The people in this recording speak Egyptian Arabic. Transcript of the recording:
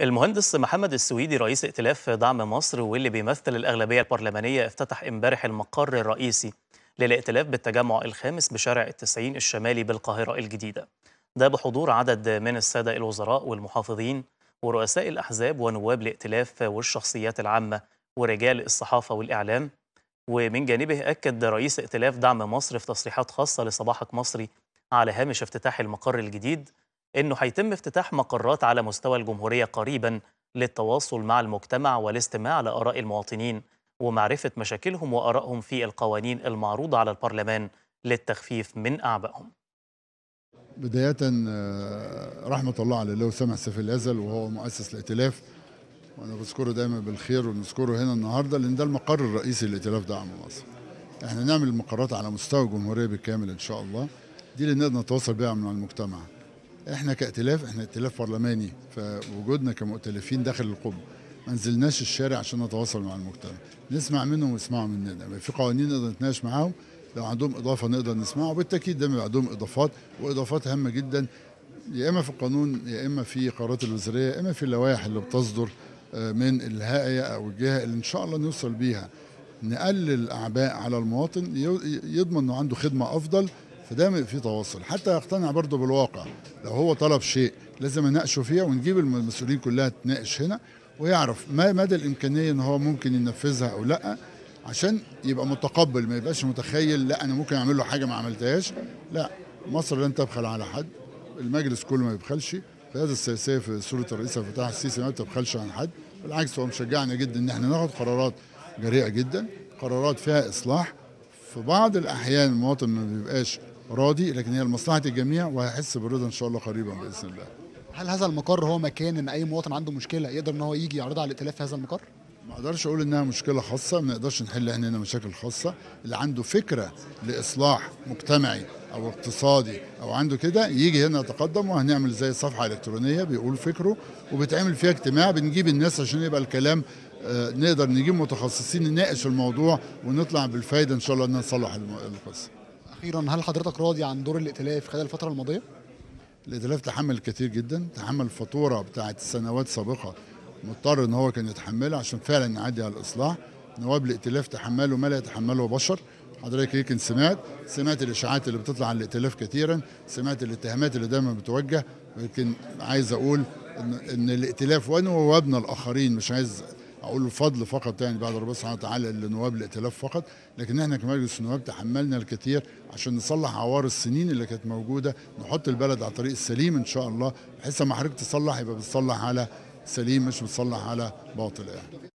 المهندس محمد السويدي رئيس ائتلاف دعم مصر واللي بيمثل الأغلبية البرلمانية افتتح امبارح المقر الرئيسي للائتلاف بالتجمع الخامس بشارع التسعين الشمالي بالقاهرة الجديدة ده بحضور عدد من السادة الوزراء والمحافظين ورؤساء الأحزاب ونواب الائتلاف والشخصيات العامة ورجال الصحافة والإعلام ومن جانبه أكد رئيس ائتلاف دعم مصر في تصريحات خاصة لصباحك مصري على هامش افتتاح المقر الجديد انه هيتم افتتاح مقرات على مستوى الجمهوريه قريبا للتواصل مع المجتمع والاستماع لاراء المواطنين ومعرفه مشاكلهم وارائهم في القوانين المعروضه على البرلمان للتخفيف من اعبائهم. بداية آه، رحمة الله على الله سامح سيف الأزل وهو مؤسس الائتلاف وأنا بذكره دايما بالخير وبنذكره هنا النهاردة لأن ده المقر الرئيسي للائتلاف دعم مصر. احنا نعمل مقرات على مستوى الجمهورية بالكامل إن شاء الله دي اللي نقدر نتواصل بيها مع المجتمع. احنا كائتلاف احنا ائتلاف برلماني فوجودنا كمؤتلفين داخل القبه ما نزلناش الشارع عشان نتواصل مع المجتمع نسمع منهم ويسمعوا مننا في قوانين نقدر نتناقش معاهم لو عندهم اضافه نقدر نسمعها وبالتاكيد دايما بيبقى عندهم اضافات واضافات هامه جدا يا اما في القانون يا اما في قرارات الوزاريه يا اما في اللوائح اللي بتصدر آه، من الهيئه او الجهه اللي ان شاء الله نوصل بيها نقلل الاعباء على المواطن ي- يضمن انه عنده خدمه افضل فدايما في تواصل حتى يقتنع برضه بالواقع لو هو طلب شيء لازم نناقشه فيها ونجيب المسؤولين كلها تناقش هنا ويعرف ما مدى الامكانيه ان هو ممكن ينفذها او لا عشان يبقى متقبل ما يبقاش متخيل لا انا ممكن اعمل له حاجه ما عملتهاش لا مصر لن تبخل على حد المجلس كله ما يبخلش القياده السياسيه في صوره الرئيس عبد الفتاح السيسي ما بتبخلش عن حد بالعكس هو مشجعنا جدا ان احنا ناخد قرارات جريئه جدا قرارات فيها اصلاح في بعض الاحيان المواطن ما بيبقاش راضي لكن هي لمصلحه الجميع وهيحس بالرضا ان شاء الله قريبا باذن الله هل هذا المقر هو مكان ان اي مواطن عنده مشكله يقدر ان هو يجي يعرضها على الائتلاف في هذا المقر؟ ما اقدرش اقول انها مشكله خاصه ما نقدرش نحل احنا هنا مشاكل خاصه اللي عنده فكره لاصلاح مجتمعي او اقتصادي او عنده كده يجي هنا يتقدم وهنعمل زي صفحه الكترونيه بيقول فكره وبيتعمل فيها اجتماع بنجيب الناس عشان يبقى الكلام آه، نقدر نجيب متخصصين نناقش الموضوع ونطلع بالفايده ان شاء الله ان نصلح الم- القصه اخيرا هل حضرتك راضي عن دور الائتلاف خلال الفتره الماضيه؟ الائتلاف تحمل كتير جدا تحمل الفاتوره بتاعت سنوات سابقه مضطر ان هو كان يتحملها عشان فعلا نعدي على الاصلاح نواب الائتلاف تحملوا ما لا يتحمله بشر حضرتك يمكن سمعت سمعت الاشاعات اللي بتطلع عن الائتلاف كثيرا سمعت الاتهامات اللي دايما بتوجه لكن عايز اقول ان, إن الائتلاف ونوابنا الاخرين مش عايز اقول الفضل فقط يعني بعد ربنا سبحانه وتعالى لنواب الائتلاف فقط لكن احنا كمجلس النواب تحملنا الكثير عشان نصلح عوار السنين اللي كانت موجوده نحط البلد على الطريق السليم ان شاء الله بحيث لما حضرتك تصلح يبقى بتصلح على سليم مش بتصلح على باطل يعني